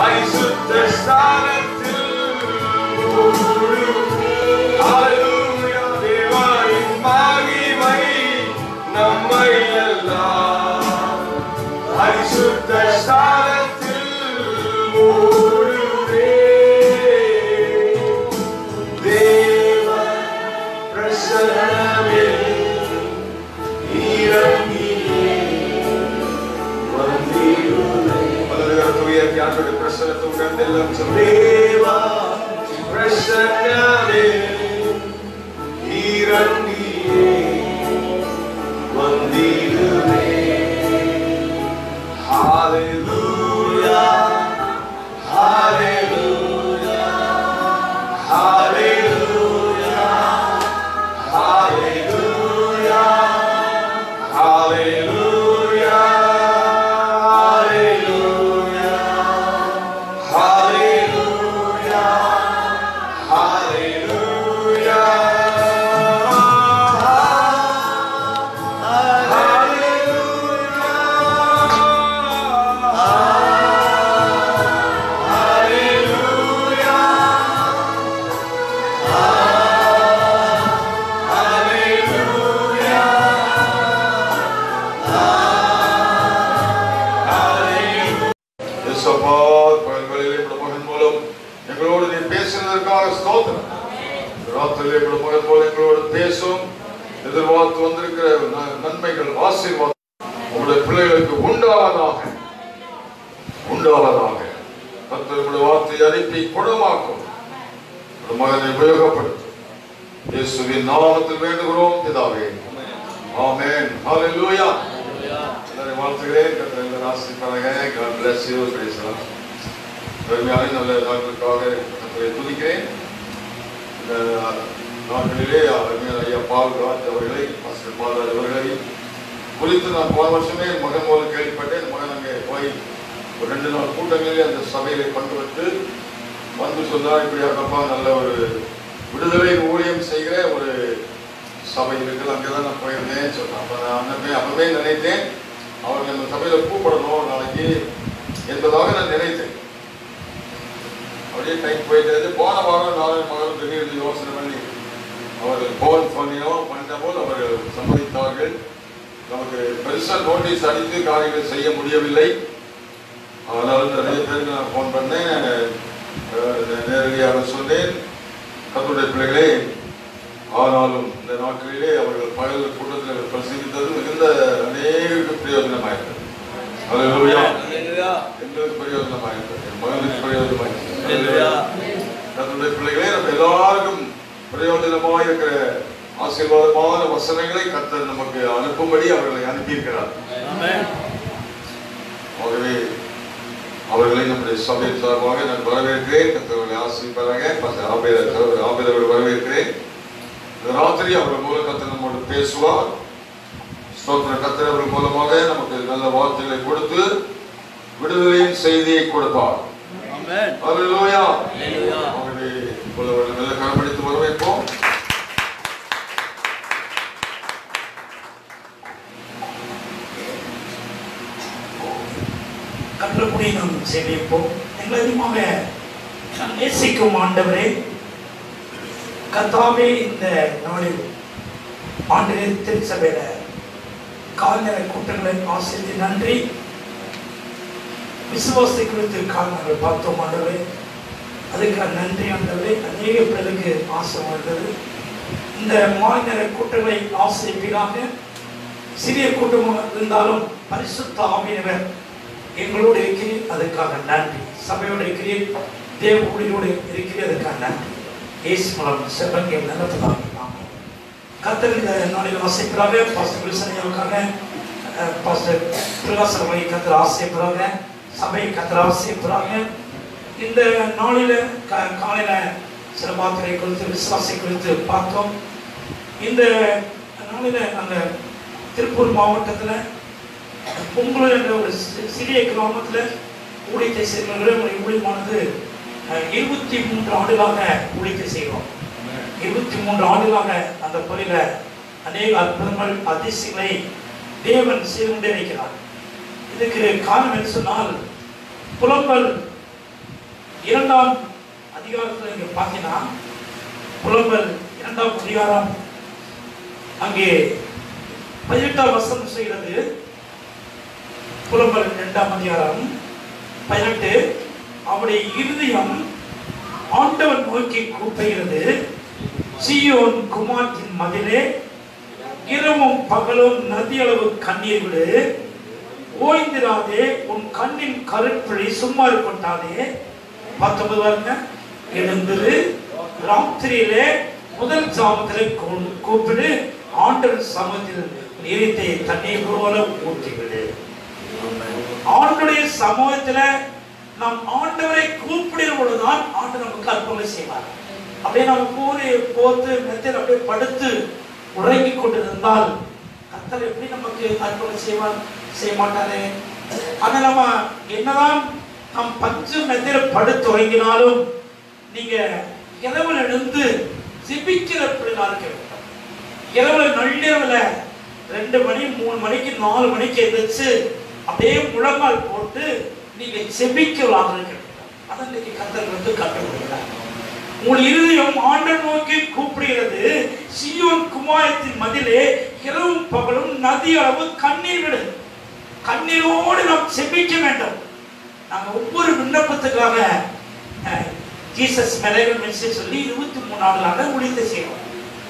பரிசுத்த ஸ்தானத்தில் ஹalleluya தேவனின் மகிமை நம்மை எல்லாம் பரிசுத்த ஸ்தானத்தில் மூடுவே தேவ பிரசன்னமே இறங்கியே வந்திருவே பலதரத்துடைய தியானத்துடைய பிரசன்னத்தை உணர்ந்தெல்லாம் சொல்லி தேவா பிரசன்னமே இறங்கியே வந்திருவே Hallelujah. Hallelujah. Hallelujah. Hallelujah. Hallelujah. Hallelujah. Hallelujah. இயேசுப்பா, பகல்களிலே உம்முடைய மகன் மூலம் எங்களோடு நீ பேசினதற்காக ஸ்தோத்திரம் இந்த ராத்திரியிலே உம்முடைய மகன் மூலம் எங்களோடு பேசும் எதிர்பார்த்து வந்திருக்கிற ந- நன்மைகள் ஆசீர்வாதம் உங்களுடைய பிள்ளைகளுக்கு உண்டாவதாக உண்டாவதாக கர்த்தர் உங்களுடைய வார்த்தையை அனுப்பி குணமாக்கும் உங்களுடைய மகனை உபயோகப்படுத்தும் இயேசுவின் நாமத்தில் வேண்டுகிறோம் பிதாவே ஆமென் ஹalleluya எல்லாரையும் வாழ்த்துகிறேன் கர்த்தர் எல்லாரும் ஆசீர்வதிப்பாராக God bless you பேசலாம் பெருமையான நல்ல நாட்களுக்காக கர்த்தரை துதிக்கிறேன் இந்த நாட்களிலே அருமையான ஐயா பால்ராஜ் அவர்களை மாஸ்டர் பால்ராஜ் அவர்களை குறித்து நான் போன வருஷமே என் மகன் மூலம் கேள்விப்பட்டேன் என் மகன் அங்கே போய் ஒரு ரெண்டு நாள் கூட்டங்களிலே அந்த சபையிலே பங்கு பெற்று வந்து சொன்னார் இப்படியாக்கப்பா நல்ல ஒரு விடுதலை ஊழியம் செய்கிற ஒரு சபை இருக்குது அங்கே தான் நான் போயிருந்தேன் சொன்னேன் அப்போ நான் அங்கே அப்பவே நினைத்தேன் அவர்கள் அந்த சபையில் கூப்பிடணும் நாளைக்கு என்பதாக நான் நினைத்தேன் அப்படியே டைம் போயிட்டு போன வாரம் நாலு மகளும் திடீர்னு யோசனை பண்ணி அவர்கள் போன் பண்ணினோம் பண்ண போது அவர்கள் சம்மதித்தார்கள் நமக்கு பெருசாக நோட்டீஸ் அடித்து காரியங்கள் செய்ய முடியவில்லை அதனால நிறைய பேருக்கு நான் ஃபோன் பண்ணேன் அஹ், நேரடியாக சொன்னேன் கத்துடைய பிள்ளைகளே ஆனாலும் இந்த நாட்களிலே அவர்கள் பகல் கூட்டத்தில் பிரசங்கித்தது மிகுந்த அநேகருக்கு பிரயோஜனமாயிருந்தது Hallelujah. எங்களுக்கு பிரயோஜனமாயிருந்தது என் மகனுக்கு பிரயோஜனமாயிருந்தது கர்த்தருடைய பிள்ளைகளே நம்ம எல்லாருக்கும் பிரயோஜனமாக இருக்கிற ஆசீர்வாதமான வசனங்களை கர்த்தர் நமக்கு அனுப்பும்படி அவர்களை அனுப்பியிருக்கிறார் ஆகவே அவர்களை நம்முடைய சபையின் சார்பாக நான் வரவேற்கிறேன் கர்த்தர்களை ஆசீர்வதிப்பாராக பாஸ்டர் ஆபேதர் சகோதரர் ஆபேதர் அவர்களை வரவேற்கிறேன் இந்த ராத்திரி அவர்கள் மூலம் கர்த்தர் நம்மோடு பேசுவார் ஸ்தோத்திர கர்த்தர் அவர்கள் மூலமாக நமக்கு நல்ல வார்த்தைகளை கொடுத்து விடுதலையின் செய்தியை கொடுப்பார் Hallelujah. ஆகவே இப்பொழுது அவர்கள் நல்ல கரமடித்து வரவேற்போம் கற்றுக்குடி நாம் சேவிப்போம் எங்களை அதிகமாக நேசிக்கும் ஆண்டவரே கர்த்தாவே இந்த நாளில் ஆண்டு திருச்சபையில கால்நட கூட்டங்களை ஆசிரியத்து நன்றி விசுவாசத்தை குறித்து கால்நடை பார்த்தோம் ஆண்டவரே அதுக்கு நன்றி ஆண்டவரே அநேக பேருக்கு ஆசை வந்தது இந்த மாநில கூட்டங்களை ஆசிரியப்பீராக சிறிய கூட்டமாக இருந்தாலும் பரிசுத்த ஆவியவர் எங்களோடு இருக்கிறேன் அதுக்காக நன்றி சபையோடு இருக்கிறேன் தேவ ஊழியோடு இருக்கிறேன் அதுக்காக நன்றி இயேசு மூலம் செவ்வங்க நல்லதாக கத்தர் இந்த நாளில் ஆசைப்படுறாங்க பாஸ்டர் வில்சனையாவுக்காக பாஸ்டர் பிரகாசரமணி கத்தர் ஆசைப்படுறாங்க சபை கத்தர் ஆசைப்படுறாங்க இந்த நாளில் க காலையில் சில வார்த்தைகளை குறித்து விசுவாசை குறித்து பார்த்தோம் இந்த நாளில் அந்த திருப்பூர் மாவட்டத்தில் பொங்கலூர் என்ற ஒரு சி- சிறிய கிராமத்தில் ஊழியத்தை செய்கிறவர்களே ஒரு ஊழியமானது அஹ், இருபத்தி மூன்று ஆண்டுகளாக ஊழியத்தை செய்கிறோம் இருபத்தி மூன்று ஆண்டுகளாக அந்த பகுதியில் அநேக அற்புதங்கள் அதிசயங்களை தேவன் செய்து கொண்டே இருக்கிறார் இதுக்கு காரணம் என்று சொன்னால் புலம்பல் இரண்டாம் அதிகாரத்தில் இங்க பார்த்தீங்கன்னா புலம்பல் இரண்டாம் அதிகாரம் அங்கே பதினெட்டாம் வசனம் செய்கிறது புலம்பல் இரண்டாம் அதிகாரம் பதினெட்டு அவருடைய இருதயம் ஆண்டவன் நோக்கி கூப்பிடுகிறது சீயோன் குமாரத்தின் மதிலே இரவும் பகலும் நதியளவு கண்ணீர் விடு ஓய்ந்திராதே உன் கண்ணின் கருப்பிழி சும்மா இருக்கட்டாதே பத்தொன்பது வருங்க எழுந்திரு ராத்திரியிலே முதல் சாமத்திலே கூ- கூப்பிடு ஆண்டவன் சமத்தில் நீரத்தை தண்ணீர் போல ஊற்றிவிடு ஆண்டுடைய சமூகத்துல நாம் ஆண்டவரை கூப்பிடுற பொழுதுதான் ஆண்டு நமக்கு அற்புதம் செய்வார் அப்படியே நம்ம கூறி போத்து மெத்தில் அப்படியே படுத்து உறங்கி கொண்டிருந்தால் கர்த்தர் எப்படி நமக்கு அற்புதம் செய்வார் செய்ய மாட்டாரே ஆனா நம்ம என்னதான் நாம் பஞ்சு மெத்தில படுத்து உறங்கினாலும் நீங்க இரவில் எழுந்து ஜெபிக்கிற பிள்ளைகளா இருக்க வேண்டும் இரவுல நள்ளிரவுல ரெண்டு மணி மூணு மணிக்கு நாலு மணிக்கு எந்திரிச்சு அப்படியே முழங்கால் போட்டு நீங்க செபிக்கலாக இருக்க வேண்டும் அதை இன்னைக்கு கத்தர் வந்து கற்றுக்கொள்கிறார் உங்கள் இருதயம் ஆண்டர் நோக்கி கூப்பிடுகிறது சியோன் குமாரத்தின் மதிலே இரவும் பகலும் நதி அளவு கண்ணீர் விடு கண்ணீரோடு நாம் செபிக்க வேண்டும் நாங்க ஒவ்வொரு விண்ணப்பத்துக்காக அஹ், ஜீசஸ் மெலேகன் மெசேஜ் சொல்லி இருபத்தி மூணு நாளாக ஊழியத்தை செய்வோம்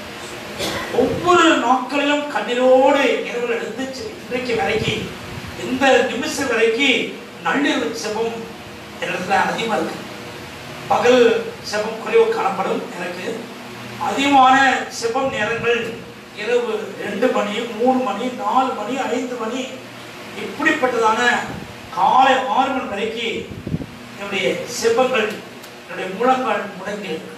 ஒவ்வொரு நாட்களிலும் கண்ணீரோடு இரவு எடுத்து இன்றைக்கு வரைக்கும் இந்த நிமிஷம் வரைக்கும் நள்ளிரவு செபம் இடத்துல அதிகமா இருக்கு பகல் செபம் குறைவு காணப்படும் எனக்கு அதிகமான செபம் நேரங்கள் இரவு ரெண்டு மணி மூணு மணி நாலு மணி ஐந்து மணி இப்படிப்பட்டதான காலை ஆறு மணி வரைக்கும் என்னுடைய செபங்கள் என்னுடைய முழங்கால் முடங்கி இருக்கு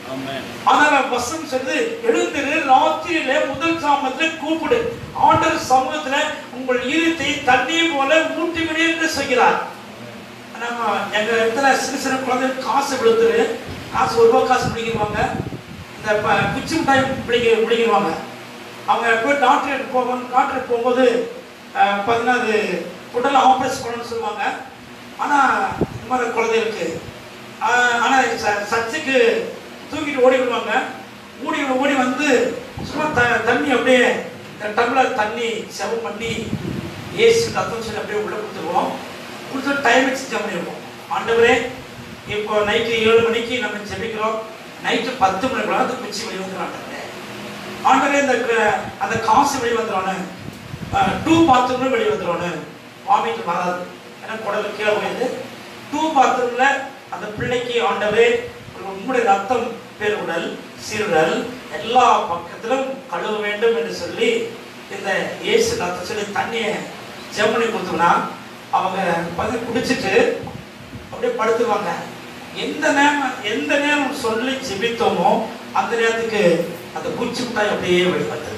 ஆனால் வசனம் சொல்லுது எழுந்திரு ராத்திரியில முதல் சாமத்துல கூப்பிடு ஆண்டர் சமூகத்துல உங்கள் ஈரத்தை தண்ணீர் போல ஊட்டி விடு என்று சொல்கிறார் நம்ம எங்க இடத்துல சின்ன சின்ன குழந்தைங்க காசு விழுந்துரு காசு ஒரு ரூபா காசு பிடிக்கிடுவாங்க இந்த ப- குச்சி மிட்டாய் பிடிக்க பிடிக்கிடுவாங்க அவங்க போய் டாக்டர் போவாங்க டாக்டர் போகும்போது அஹ், பார்த்தீங்கன்னா அது உடல் ஆப்ரேஷன் பண்ணணும்னு சொல்லுவாங்க ஆனால் இந்த மாதிரி குழந்தைகளுக்கு ஆஹ், ஆனா ச- சர்ச்சுக்கு தூக்கிட்டு ஓடி விடுவாங்க ஓடி ஓடி வந்து சும்மா த தண்ணி அப்படியே இந்த டம்ளர் தண்ணி செவம் பண்ணி ஏசு ரத்தம் சொல்லி அப்படியே உள்ள கொடுத்துருவோம் கொடுத்து டைம் வச்சு ஜெபம் பண்ணிருவோம் ஆண்டவரே இப்போ நைட்டு ஏழு மணிக்கு நம்ம ஜெபிக்கிறோம் நைட்டு பத்து மணிக்குள்ள அந்த குச்சி வெளியே வந்துடும் ஆண்டவரே இந்த க- அந்த காசு வெளியே வந்துடும் டூ பாத்ரூம்ல வெளியே வந்துடும் வாமிட் வராது ஏன்னா குடல் கீழே போயிடுது டூ பாத்ரூம்ல அந்த பிள்ளைக்கு ஆண்டவரே உம்முடைய ரத்தம் பெருவுடல் சிறுடல் எல்லா பக்கத்திலும் கழுவ வேண்டும் என்று சொல்லி இந்த இயேசு ரத்தம் சொல்லி தண்ணியை ஜெபனி கொடுத்தோம்னா அவங்க வந்து குடிச்சிட்டு அப்படியே படுத்துருவாங்க எந்த நேரம் எந்த நேரம் சொல்லி ஜெபித்தோமோ அந்த நேரத்துக்கு அந்த குச்சி மிட்டாய் அப்படியே வெளிப்பட்டது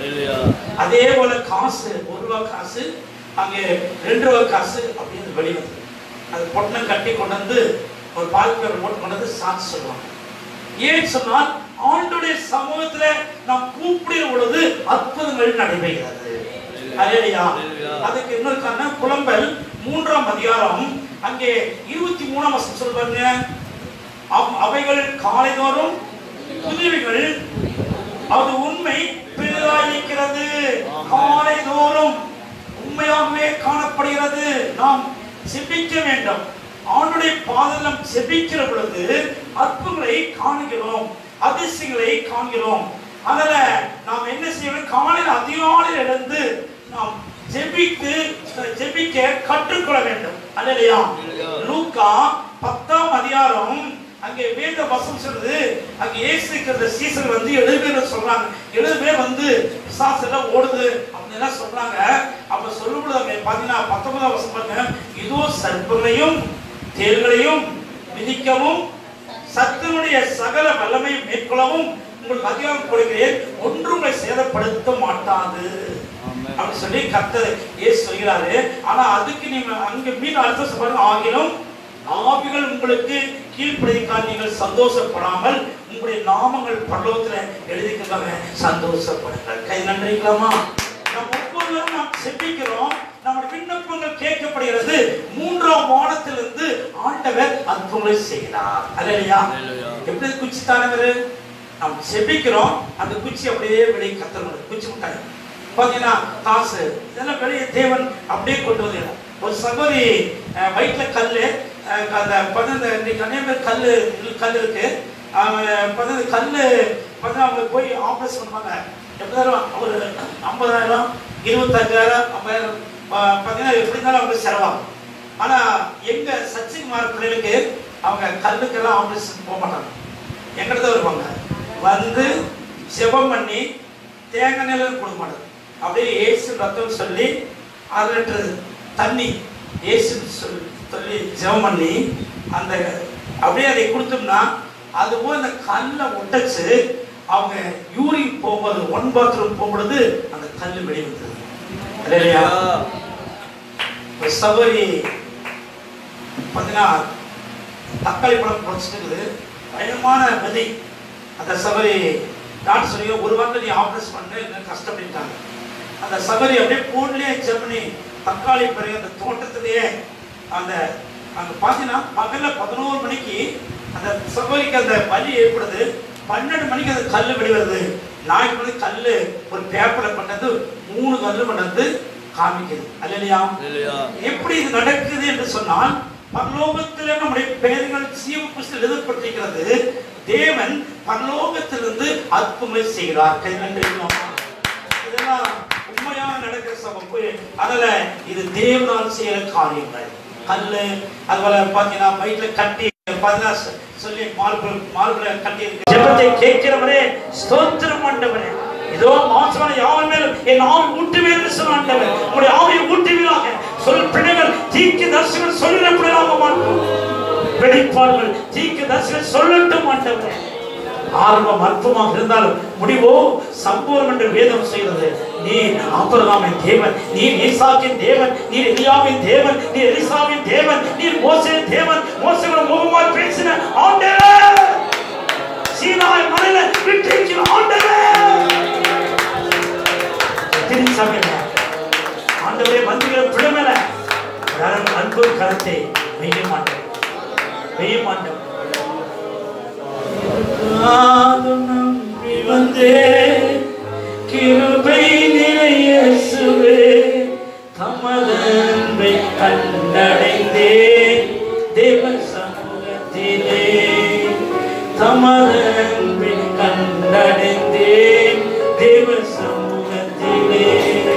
அதே போல காசு ஒரு ரூபா காசு அங்கே ரெண்டு ரூபா காசு அப்படின்னு வெளியே வந்தது அது பொட்டணம் கட்டி கொண்டு வந்து ஒரு பால்கர் போட்டு கொண்டு வந்து சாட்சி சொல்லுவாங்க ஏன் சொன்னால் ஆண்டுடைய சமூகத்துல நாம் கூப்பிடுற பொழுது அற்புதங்கள் நடைபெறுகிறது அல்லேலூயா. அதுக்கு இன்னொரு காரணம் புலம்பல் மூன்றாம் அதிகாரம் அங்கே இருபத்தி மூணாம் வருஷம் சொல்றாங்க அவ்- அவைகள் காலைதோறும் புதுவைகள் அது உண்மை பெரிதாயிருக்கிறது காலைதோறும் உண்மையாகவே காணப்படுகிறது நாம் செபிக்க வேண்டும் ஆண்டுடைய பாதலம் செபிக்கிற பொழுது அற்புதங்களை காணுகிறோம் அதிசயங்களை காண்கிறோம் அதனால நாம் என்ன செய்யணும் காலையில் அதிகாலையில் எழுந்து நாம் ஜெபித்து ஜெபிக்க கற்றுக்கொள்ள வேண்டும் அல்லையா லூக்கா பத்தாம் அதிகாரம் அங்கே வேத வசம் சொல்லுது அங்க இயேசு இருக்கிற சீசன் வந்து எழுபது பேர் சொல்றாங்க எழுபது பேர் வந்து பிசாசு எல்லாம் ஓடுது அப்படின்னு எல்லாம் சொல்றாங்க அப்ப சொல்லும் பொழுது அங்க பாத்தீங்கன்னா பத்தொன்பதாம் வருஷம் பாருங்க இதோ சர்ப்பங்களையும் தேள்களையும் மிதிக்கவும் சத்தினுடைய சகல வல்லமை மேற்கொள்ளவும் உங்களுக்கு அதிகாரம் கொடுக்கிறேன் ஒன்றும் உங்களை சேதப்படுத்த மாட்டாது அப்படி சொல்லி கர்த்தர் இயேசு சொல்கிறாரு ஆனா அதுக்கு நீங்க அங்க மீன் அர்த்தம் சொல்றாங்க ஆகிலும் ஆவிகள் உங்களுக்கு கீழ்ப்படிக்கால் நீங்கள் சந்தோஷப்படாமல் உங்களுடைய நாமங்கள் பரலோகத்துல எழுதிக்கிறாங்க சந்தோஷப்படுங்கள் கை நன்றிக்கலாமா நாம் ஒவ்வொருவரும் நாம் செபிக்கிறோம் நம்முடைய விண்ணப்பங்கள் கேட்கப்படுகிறது மூன்றாம் வானத்திலிருந்து ஆண்டவர் ஆண்டவர் அற்புதங்களை செய்கிறார் அல்லையா அல்லேலூயா. எப்படி குச்சி தானவர் நாம் செபிக்கிறோம் அந்த குச்சி அப்படியே வெளியே கத்தணும் குச்சி முட்டாய் பார்த்தீங்கன்னா காசு இதெல்லாம் வெளியே தேவன் அப்படியே கொண்டு வந்து ஒரு சகோதரி அஹ், வயிற்றுல கல் அந்த பதினஞ்சு இன்னைக்கு நிறைய பேர் கல் கல் இருக்கு அவங்க பதினஞ்சு கல் பார்த்தா அவங்க போய் ஆப்ரேஷன் பண்ணுவாங்க எப்படிதான் ஒரு ஐம்பதாயிரம் இருபத்தஞ்சாயிரம் ஐம்பதாயிரம் ப- பார்த்தீங்கன்னா எப்படி இருந்தாலும் அவங்க செலவாகும் ஆனா எங்க சச்சிகுமார் பிள்ளைகளுக்கு அவங்க கல்லுக்கெல்லாம் ஆபரேஷன் போக மாட்டாங்க எங்கிட்ட வருவாங்க வந்து ஜெபம் பண்ணி தேங்காய் நிலம் கொடுக்க மாட்டாங்க அப்படியே ஏசு ரத்தம் சொல்லி அரை லிட்டர் தண்ணி ஏசு சொல்லி சொல்லி ஜெபம் பண்ணி அந்த அப்படியே அதை கொடுத்தோம்னா அது போய் அந்த கல்லை உடைச்சு அவங்க யூரின் போகும்போது ஒன் பாத்ரூம் போகும்பொழுது அந்த கல் வெளியே வந்தது இல்லையா ஒரு சகோதரி பார்த்தீங்கன்னா தக்காளி பழம் குறைச்சிட்டு இருக்குது பயங்கரமான விதை அந்த சகோதரி டாக்டர் சொல்லி ஒரு வாரத்தில் நீ ஆப்ரேஷன் பண்ண இல்லை கஷ்டப்பட்டாங்க அந்த சகோதரி அப்படியே போன்லேயே ஜெர்மனி தக்காளி பிறகு அந்த தோட்டத்திலேயே அந்த அங்கே பார்த்தீங்கன்னா பகலில் பதினோரு மணிக்கு அந்த சகோதரிக்கு அந்த வலி ஏற்படுது பன்னெண்டு மணிக்கு அந்த கல் வெளிவருது நாய்க்கு வந்து கல் ஒரு பேப்பரில் பண்ணது மூணு கல் பண்ணது காமிக்குது அல்லையா அல்லேலூயா. எப்படி இது நடக்குது என்று சொன்னால் பரலோகத்தில் நம்முடைய பெயர்கள் சீவ புஸ்தகம் எழுதப்பட்டிருக்கிறது தேவன் பரலோகத்திலிருந்து அற்புதங்களை செய்கிறார் கை நன்றிங்களா? இதெல்லாம் உண்மையாக நடக்கிற சபம் போய் அதனால இது தேவனால் செய்யற காரியங்கள் கல்லு அதுபோல பாத்தீங்கன்னா வயிற்றுல கட்டி பாத்தீங்கன்னா சொ- சொல்லி மார்பிள் மார்பிள கட்டி இருக்கு. ஜெபத்தை கேட்கிறவரே ஸ்தோத்திரம் ஆண்டவரே இதோ மாசமான யாவன் மேலும் என் ஆவி ஊட்டுவேன் என்று சொன்ன ஆண்டவர் உங்களுடைய ஆவியை ஊட்டுவீராக சொல் பிள்ளைகள் தீக்கு தரிசனம் சொல்லிட பிள்ளைகளாக மாட்டோம் வெளிப்பாடுகள் தீக்கு தரிசனம் சொல்லட்டும் ஆண்டவரே ஆரம்பம் அற்பமாக இருந்தாலும் முடிவோ சம்பூர்ணம் என்று வேதம் செய்கிறது நீ ஆபிரகாமின் தேவன் நீ ஈசாக்கின் தேவன் நீ எலியாவின் தேவன் நீ எலிசாவின் தேவன் நீ மோசேயின் தேவன் மோசங்கள முகமாய் பேசின ஆண்டவர் சீனாய் மலையில விட்டிருக்கிற ஆண்டவர் திரும்பி சமையல ஆண்டவரே வந்துகிற பிடுமல அன்பு கரத்தை வெய்ய மாட்டேன் வெய்ய மாட்டேன் காதும் நம்பி வந்தே கிருபை நிறையேசுவே தமது அன்பை கண்டடைந்தே தேவ சமூகத்திலே தமது அன்பை கண்டடைந்தே தேவ சமூகத்திலே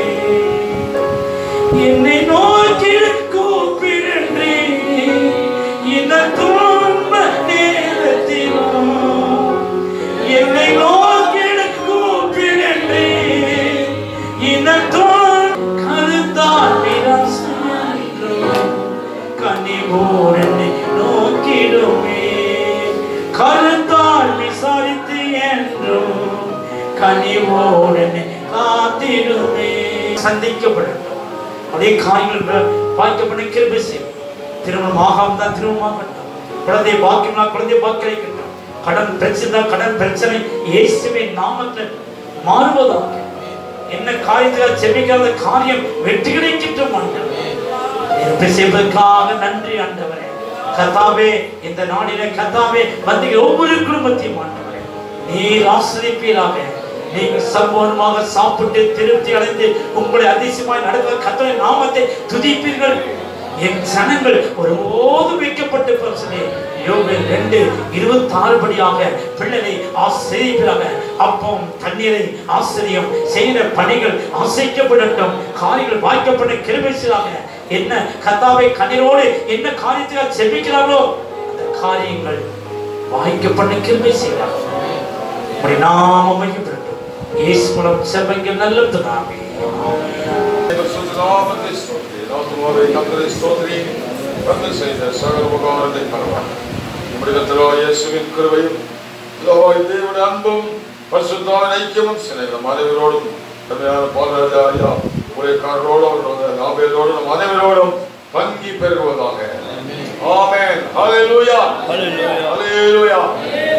என்னை நோக்கி கூப்பிடுன்றே இந்த துன்ப நேரத்திலும் என்னை நோக்கி கூப்பிடுன்றே இந்த துன்ப கருத்தால் நிராசையாயிரும் கனிவோடு என்னை நோக்கிடுமே கருத்தால் விசாரித்து என்றும் கனிவோடு என்னை காத்திடுமே சந்திக்கப்படட்டும் அதே காரியங்கள் வாய்க்கப்பட கிருபை செய்யும் திருமணம் ஆகாம தான் திருமணம் ஆகட்டும் குழந்தை பாக்கியம்னா குழந்தை பாக்கியம் கிடைக்கட்டும் கடன் பிரச்சனை தான் கடன் பிரச்சனை இயேசுவின் நாமத்தில் மாறுவதாக என்ன காரியத்தில் செபிக்காத காரியம் வெற்றி கிடைக்கட்டும் ஆண்டவரே இப்படி செய்வதற்காக நன்றி ஆண்டவரே கர்த்தாவே இந்த நாளிலே கர்த்தாவே வந்து ஒவ்வொரு குடும்பத்தையும் ஆண்டவரே நீர் ஆசிரிப்பீராக நீங்கள் சம்பூர்ணமாக சாப்பிட்டு திருப்தி அடைந்து உங்களை அதிசயமாய் நடக்கிற கர்த்தருடைய நாமத்தை துதிப்பீர்கள் என் ஜனங்கள் ஒருபோது வைக்கப்பட்டு பிரச்சனை யோபில் ரெண்டு இருபத்தி ஆறு படியாக பிள்ளைகளை ஆசிரியர்களாக அப்பம் தண்ணீரை ஆசிரியம் செய்கிற பணிகள் ஆசைக்கப்படட்டும் காரியங்கள் வாய்க்கப்பட்ட கிருபைசிலாக என்ன கத்தாவை கண்ணீரோடு என்ன காரியத்துக்காக செபிக்கிறார்களோ அந்த காரியங்கள் வாய்க்கப்பட்ட கிருபை செய்கிறார் உடைய நாமம் மையப்படட்டும் இயேசு மூலம் செபங்கள் நல்ல துணாமே சுத்தநாமத்தை ஸ்தோத்திரி நாத்துமாவை கத்தரை ஸ்தோத்திரி கத்தர் செய்த சகல உபகாரத்தை பரவாயில்லை நம்முடைய கத்தராகிய இயேசுவின் கிருபையும் பிதாவாகிய தேவனுடைய அன்பும் பரிசுத்தாவின் ஐக்கியமும் சினைகளும் அனைவரோடும் கருமையான பாலராஜாரியா ஊழியக்காரரோடும் அவர்களோட நாபேலோடும் நம் அனைவரோடும் பங்கி பெறுவதாக ஆமென் ஹalleluya Hallelujah. ஹalleluya